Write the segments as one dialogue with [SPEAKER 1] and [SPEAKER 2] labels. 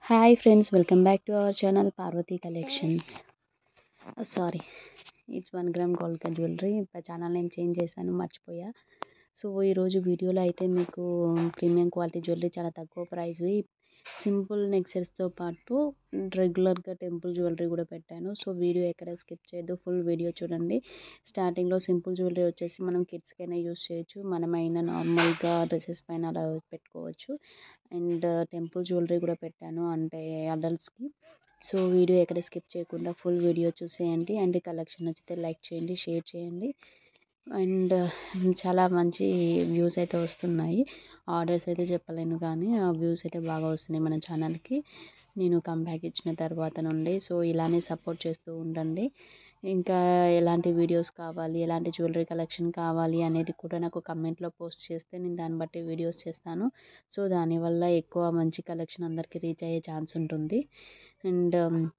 [SPEAKER 1] hi friends welcome back to our channel Parvathi collections sorry it's one gram gold cut jewellery channel name change చేశాను మర్చిపోయా so ఈరోజు వీడియోలో అయితే మీకు premium quality jewellery చాలా తక్కువ ప్రైస్వి సింపుల్ నెక్సెస్తో పాటు రెగ్యులర్గా టెంపుల్ జ్యువెలరీ కూడా పెట్టాను సో వీడియో ఎక్కడ స్కిప్ చేయొద్దు ఫుల్ వీడియో చూడండి స్టార్టింగ్లో సింపుల్ జ్యువెలరీ వచ్చేసి మనం కిడ్స్కైనా యూస్ చేయొచ్చు మనమైనా నార్మల్గా డ్రెస్సెస్ పైన అలా పెట్టుకోవచ్చు అండ్ టెంపుల్ జ్యువెలరీ కూడా పెట్టాను అంటే అడల్ట్స్కి సో వీడియో ఎక్కడ స్కిప్ చేయకుండా ఫుల్ వీడియో చూసేయండి అండ్ కలెక్షన్ నచ్చితే లైక్ చేయండి షేర్ చేయండి అండ్ చాలా మంచి వ్యూస్ అయితే వస్తున్నాయి ఆర్డర్స్ అయితే చెప్పలేను కానీ ఆ వ్యూస్ అయితే బాగా వస్తున్నాయి మన ఛానల్కి నేను కంబ్యాక్ ఇచ్చిన తర్వాత నుండి సో ఇలానే సపోర్ట్ చేస్తూ ఉండండి ఇంకా ఎలాంటి వీడియోస్ కావాలి ఎలాంటి జ్యువెలరీ కలెక్షన్ కావాలి అనేది కూడా నాకు కమెంట్లో పోస్ట్ చేస్తే నేను దాన్ని బట్టి వీడియోస్ చేస్తాను సో దానివల్ల ఎక్కువ మంచి కలెక్షన్ అందరికీ రీచ్ అయ్యే ఛాన్స్ ఉంటుంది అండ్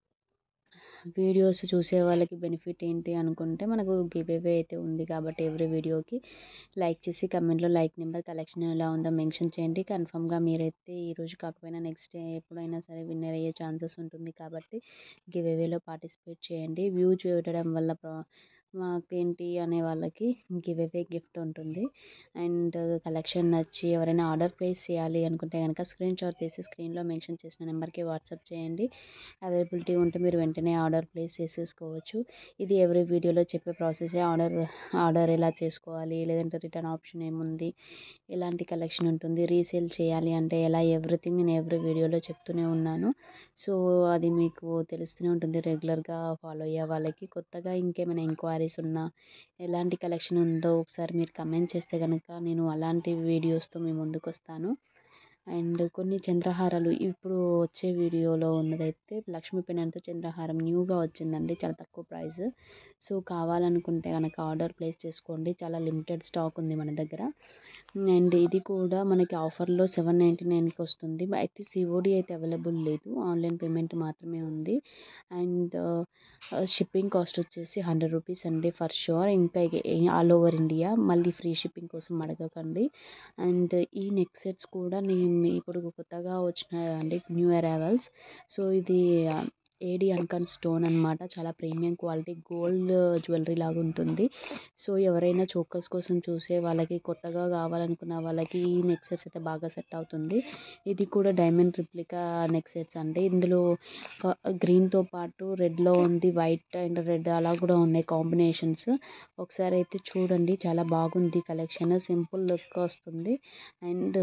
[SPEAKER 1] వీడియోస్ చూసే వాళ్ళకి బెనిఫిట్ ఏంటి అనుకుంటే మనకు గివ్ అవే అయితే ఉంది కాబట్టి ఎవ్రీ వీడియోకి లైక్ చేసి కమెంట్లో లైక్ నెంబర్ కలెక్షన్ ఎలా ఉందో మెన్షన్ చేయండి కన్ఫామ్గా మీరైతే ఈరోజు కాకపోయినా నెక్స్ట్ డే ఎప్పుడైనా సరే విన్నర్ అయ్యే ఛాన్సెస్ ఉంటుంది కాబట్టి గివ్ అవేలో పార్టిసిపేట్ చేయండి వ్యూ చూడడం వల్ల మాకేంటి అనే వాళ్ళకి గివ్ అవే గిఫ్ట్ ఉంటుంది అండ్ కలెక్షన్ నచ్చి ఎవరైనా ఆర్డర్ ప్లేస్ చేయాలి అనుకుంటే కనుక స్క్రీన్ షాట్ తీసి స్క్రీన్లో మెన్షన్ చేసిన నెంబర్కి వాట్సాప్ చేయండి అవైలబిలిటీ ఉంటే మీరు వెంటనే ఆర్డర్ ప్లేస్ చేసేసుకోవచ్చు ఇది ఎవరి వీడియోలో చెప్పే ప్రాసెస్ ఆర్డర్ ఆర్డర్ ఎలా చేసుకోవాలి లేదంటే రిటర్న్ ఆప్షన్ ఏముంది ఎలాంటి కలెక్షన్ ఉంటుంది రీసేల్ చేయాలి అంటే ఎలా ఎవ్రీథింగ్ నేను ఎవ్రీ వీడియోలో చెప్తూనే ఉన్నాను సో అది మీకు తెలుస్తూనే ఉంటుంది రెగ్యులర్గా ఫాలో అయ్యే వాళ్ళకి కొత్తగా ఇంకేమైనా ఎంక్వైరీస్ ఉన్నా ఎలాంటి కలెక్షన్ ఉందో ఒకసారి మీరు కమెంట్ చేస్తే కనుక నేను అలాంటి వీడియోస్తో మీ ముందుకు వస్తాను అండ్ కొన్ని చంద్రహారాలు ఇప్పుడు వచ్చే వీడియోలో ఉన్నదైతే లక్ష్మీ పెనంతో చంద్రహారం న్యూగా వచ్చిందండి చాలా తక్కువ ప్రైస్ సో కావాలనుకుంటే కనుక ఆర్డర్ ప్లేస్ చేసుకోండి చాలా లిమిటెడ్ స్టాక్ ఉంది మన దగ్గర అండ్ ఇది కూడా మనకి ఆఫర్లో సెవెన్ నైంటీ నైన్కి వస్తుంది అయితే సిఓడి అయితే అవైలబుల్ లేదు ఆన్లైన్ పేమెంట్ మాత్రమే ఉంది అండ్ షిప్పింగ్ కాస్ట్ వచ్చేసి హండ్రెడ్ రూపీస్ అండి ఫర్ షూర్ ఇంకా ఆల్ ఓవర్ ఇండియా మళ్ళీ ఫ్రీ షిప్పింగ్ కోసం అడగకండి అండ్ ఈ నెక్ సెట్స్ కూడా నేను ఇప్పుడు కొత్తగా వచ్చినాయండి న్యూ అరైవల్స్ సో ఇది ఏడి అన్కన్ స్టోన్ అనమాట చాలా ప్రీమియం క్వాలిటీ గోల్డ్ జ్యువెలరీ లాగా ఉంటుంది సో ఎవరైనా చోకర్స్ కోసం చూసే వాళ్ళకి కొత్తగా కావాలనుకున్న వాళ్ళకి ఈ నెక్ సెట్స్ అయితే బాగా సెట్ అవుతుంది ఇది కూడా డైమండ్ రిప్లికా నెక్ సెట్స్ అండి ఇందులో గ్రీన్తో పాటు రెడ్లో ఉంది వైట్ అండ్ రెడ్ అలా కూడా ఉన్నాయి కాంబినేషన్స్ ఒకసారి అయితే చూడండి చాలా బాగుంది కలెక్షన్ సింపుల్ లుక్ వస్తుంది అండ్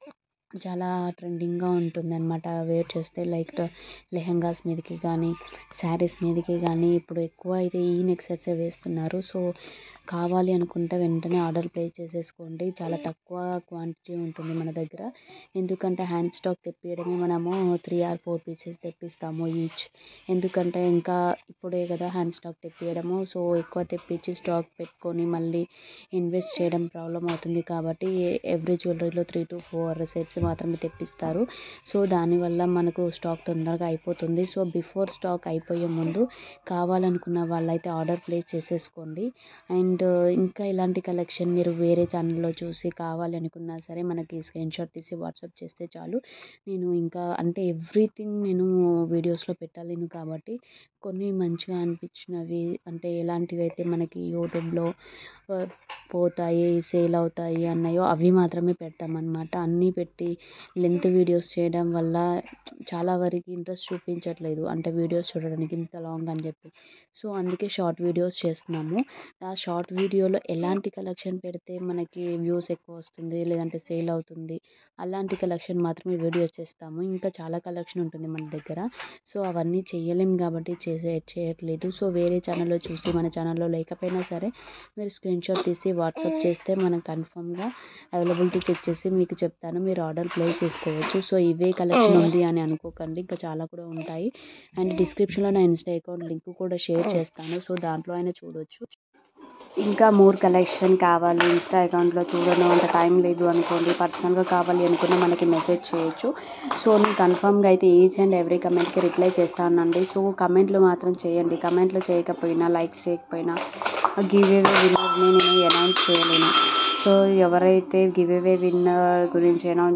[SPEAKER 1] చాలా ట్రెండింగ్గా ఉంటుంది అనమాట వేర్ చేస్తే లైక్ లెహంగాస్ మీదకి కానీ శారీస్ మీదకి కానీ ఇప్పుడు ఎక్కువ అయితే ఈ నెక్ సెట్సే వేస్తున్నారు సో కావాలి అనుకుంటే వెంటనే ఆర్డర్ ప్లేస్ చేసేసుకోండి చాలా తక్కువ క్వాంటిటీ ఉంటుంది మన దగ్గర ఎందుకంటే హ్యాండ్ స్టాక్ తెప్పియడమే మనము త్రీ ఆర్ ఫోర్ పీసెస్ తెప్పిస్తాము ఈచ్ ఎందుకంటే ఇంకా ఇప్పుడే కదా హ్యాండ్ స్టాక్ తెప్పియడము సో ఎక్కువ తెప్పించి స్టాక్ పెట్టుకొని మళ్ళీ ఇన్వెస్ట్ చేయడం ప్రాబ్లం అవుతుంది కాబట్టి ఎవ్రీ జ్యువెలరీలో త్రీ టు ఫోర్ సెట్స్ మాత్రమే తెప్పిస్తారు సో దానివల్ల మనకు స్టాక్ తొందరగా అయిపోతుంది సో బిఫోర్ స్టాక్ అయిపోయే ముందు కావాలనుకున్న వాళ్ళైతే ఆర్డర్ ప్లేస్ చేసేసుకోండి అండ్ ఇంకా ఇలాంటి కలెక్షన్ మీరు వేరే ఛానల్లో చూసి కావాలి అనుకున్నా సరే మనకి స్క్రీన్ షాట్ తీసి వాట్సాప్ చేస్తే చాలు నేను ఇంకా అంటే ఎవ్రీథింగ్ నేను వీడియోస్లో పెట్టలేను కాబట్టి కొన్ని మంచిగా అనిపించినవి అంటే ఎలాంటివి అయితే మనకి యూట్యూబ్లో పోతాయి సేల్ అవుతాయి అన్నాయో అవి మాత్రమే పెడతామన్నమాట అన్నీ పెట్టి లెంత్ వీడియోస్ చేయడం వల్ల చాలా వరకు ఇంట్రెస్ట్ చూపించట్లేదు అంటే వీడియోస్ చూడడానికి ఇంత లాంగ్ అని చెప్పి సో అందుకే షార్ట్ వీడియోస్ చేస్తున్నాము ఆ షార్ట్ వీడియోలో ఎలాంటి కలెక్షన్ పెడితే మనకి వ్యూస్ ఎక్కువ వస్తుంది లేదంటే సేల్ అవుతుంది అలాంటి కలెక్షన్ మాత్రమే వీడియోస్ చేస్తాము ఇంకా చాలా కలెక్షన్ ఉంటుంది మన దగ్గర సో అవన్నీ చేయలేం కాబట్టి చేసే చేయట్లేదు సో వేరే ఛానల్లో చూసి మన ఛానల్లో లేకపోయినా సరే మీరు స్క్రీన్ షాట్ తీసి వాట్సాప్ చేస్తే మనం కన్ఫామ్గా అవైలబిలిటీ చెక్ చేసి మీకు చెప్తాను మీరు ఆర్డర్ ప్లేస్ చేసుకోవచ్చు సో ఇవే కలెక్షన్ ఉంది అని అనుకోకండి ఇంకా చాలా కూడా ఉంటాయి అండ్ డిస్క్రిప్షన్లో నా ఇన్స్టా అకౌంట్ లింక్ కూడా షేర్ చేస్తాను సో దాంట్లో అయినా చూడొచ్చు ఇంకా మోర్ కలెక్షన్ కావాలి ఇన్స్టా అకౌంట్లో చూడడం అంత టైం లేదు అనుకోండి పర్సనల్గా కావాలి అనుకున్న మనకి మెసేజ్ చేయొచ్చు సో నేను కన్ఫామ్గా అయితే ఈచ్ అండ్ ఎవ్రీ కమెంట్కి రిప్లై చేస్తానండి సో కమెంట్లు మాత్రం చేయండి కమెంట్లు చేయకపోయినా లైక్స్ చేయకపోయినా గివ్ అవే విన్నర్ని నేను అనౌన్స్ చేయలేను సో ఎవరైతే గివ్ అవే విన్నర్ గురించి అనౌన్స్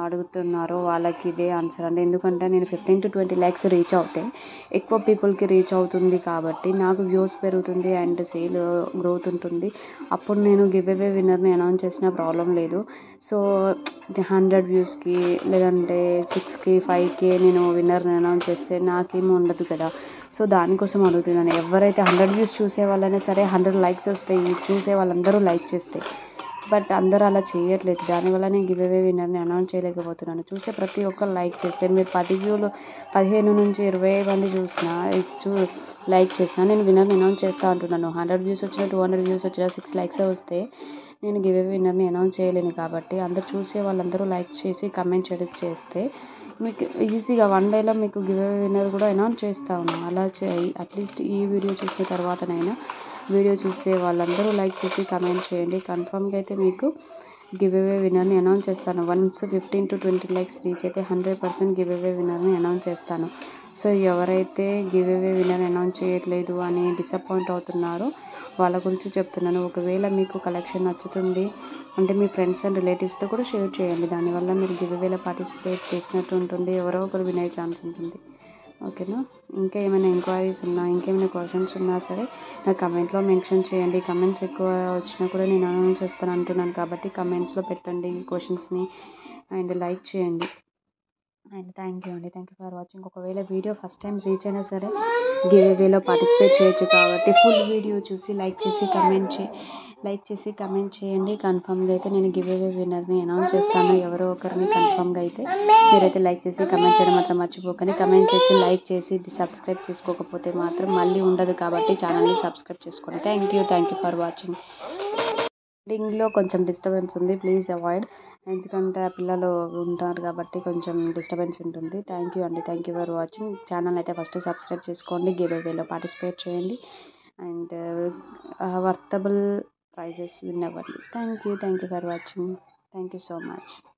[SPEAKER 1] అడుగుతున్నారో వాళ్ళకి ఇదే ఆన్సర్ అండి ఎందుకంటే నేను fifteen to twenty lakhs reach అవుతే ఎక్కువ పీపుల్కి రీచ్ అవుతుంది కాబట్టి నాకు వ్యూస్ పెరుగుతుంది అండ్ సేల్ గ్రోత్ ఉంటుంది అప్పుడు నేను గివ్ అవే విన్నర్ని అనౌన్స్ చేసిన ప్రాబ్లం లేదు సో హండ్రెడ్ వ్యూస్కి లేదంటే సిక్స్కి ఫైవ్కి నేను విన్నర్ని అనౌన్స్ చేస్తే నాకేం ఉండదు కదా సో దానికోసం అడుగుతున్నాను ఎవరైతే హండ్రెడ్ వ్యూస్ చూసే వాళ్ళైనా సరే హండ్రెడ్ లైక్స్ వస్తాయి చూసే వాళ్ళందరూ లైక్ చేస్తే బట్ అందరూ అలా చేయట్లేదు దానివల్ల నేను గివ్ అవే విన్నర్ని అనౌన్స్ చేయలేకపోతున్నాను చూసే ప్రతి ఒక్కరు లైక్ చేస్తే మీరు పది వ్యూలు పదిహేను నుంచి ఇరవై మంది చూసినా చూ లైక్ చేసినా నేను విన్నర్ని అనౌన్స్ చేస్తా అంటున్నాను హండ్రెడ్ వ్యూస్ వచ్చినా టూ హండ్రెడ్ వ్యూస్ వచ్చినా సిక్స్ లైక్స్ వస్తే నేను గివ్ అవే విన్నర్ని అనౌన్స్ చేయలేను కాబట్టి అందరు చూసే వాళ్ళందరూ లైక్ చేసి కమెంట్ చేయడం చేస్తే మీకు ఈజీగా వన్ డేలో మీకు గివ్ అవే విన్నర్ కూడా అనౌన్స్ చేస్తా ఉన్నాను అలా చేయి అట్లీస్ట్ ఈ వీడియో చూసిన తర్వాతనైనా వీడియో చూసే వాళ్ళందరూ లైక్ చేసి కమెంట్ చేయండి కన్ఫామ్గా అయితే మీకు గివ్ అవే విన్నర్ని అనౌన్స్ చేస్తాను once fifteen to twenty likes reach అయితే హండ్రెడ్ పర్సెంట్ గివ్ అవే విన్నర్ని అనౌన్స్ చేస్తాను సో ఎవరైతే గివ్ అవే విన్నర్ అనౌన్స్ చేయట్లేదు అని డిసప్పాయింట్ అవుతున్నారో వాళ్ళ గురించి చెప్తున్నాను ఒకవేళ మీకు కలెక్షన్ నచ్చుతుంది అంటే మీ ఫ్రెండ్స్ అండ్ రిలేటివ్స్తో కూడా షేర్ చేయండి దానివల్ల మీరు గివ్ అవేలో పార్టిసిపేట్ చేసినట్టు ఉంటుంది ఎవరో ఒకరు వినే ఛాన్స్ ఉంటుంది ఓకేనా ఇంకా ఏమైనా ఎంక్వైరీస్ ఉన్నా ఇంకేమైనా క్వశ్చన్స్ ఉన్నా సరే నా కమెంట్లో మెన్షన్ చేయండి కమెంట్స్ ఎక్కువ వచ్చినా కూడా నేను అనౌన్స్ చేస్తాను అంటున్నాను కాబట్టి కమెంట్స్లో పెట్టండి క్వశ్చన్స్ని అండ్ లైక్ చేయండి అండ్ థ్యాంక్ యూ అండి థ్యాంక్ యూ ఫర్ వాచింగ్ ఒకవేళ వీడియో ఫస్ట్ టైం రీచ్ అయినా సరే గివ్ అవేలో పార్టిసిపేట్ చేయొచ్చు కాబట్టి ఫుల్ వీడియో చూసి లైక్ చేసి కమెంట్ చే లైక్ చేసి కమెంట్ చేయండి కన్ఫామ్గా అయితే నేను గివ్ అవే విన్నర్ని అనౌన్స్ చేస్తాను ఎవరో ఒకరిని కన్ఫామ్గా అయితే మీరైతే లైక్ చేసి కమెంట్ చేయడం మాత్రం మర్చిపోకండి కమెంట్ చేసి లైక్ చేసి సబ్స్క్రైబ్ చేసుకోకపోతే మాత్రం మళ్ళీ ఉండదు కాబట్టి ఛానల్ని సబ్స్క్రైబ్ చేసుకోండి thank you thank you for watching ఎండింగ్లో కొంచెం డిస్టర్బెన్స్ ఉంది ప్లీజ్ అవాయిడ్ ఎందుకంటే ఆ పిల్లలు ఉంటారు కాబట్టి కొంచెం డిస్టర్బెన్స్ ఉంటుంది థ్యాంక్ యూ అండి thank you for watching channel అయితే ఫస్ట్ సబ్స్క్రైబ్ చేసుకోండి గివ్ అవేలో పార్టిసిపేట్ చేయండి అండ్ వర్తబుల్ ప్రైజెస్ విన్ అవ్వండి thank you thank you for watching thank you so much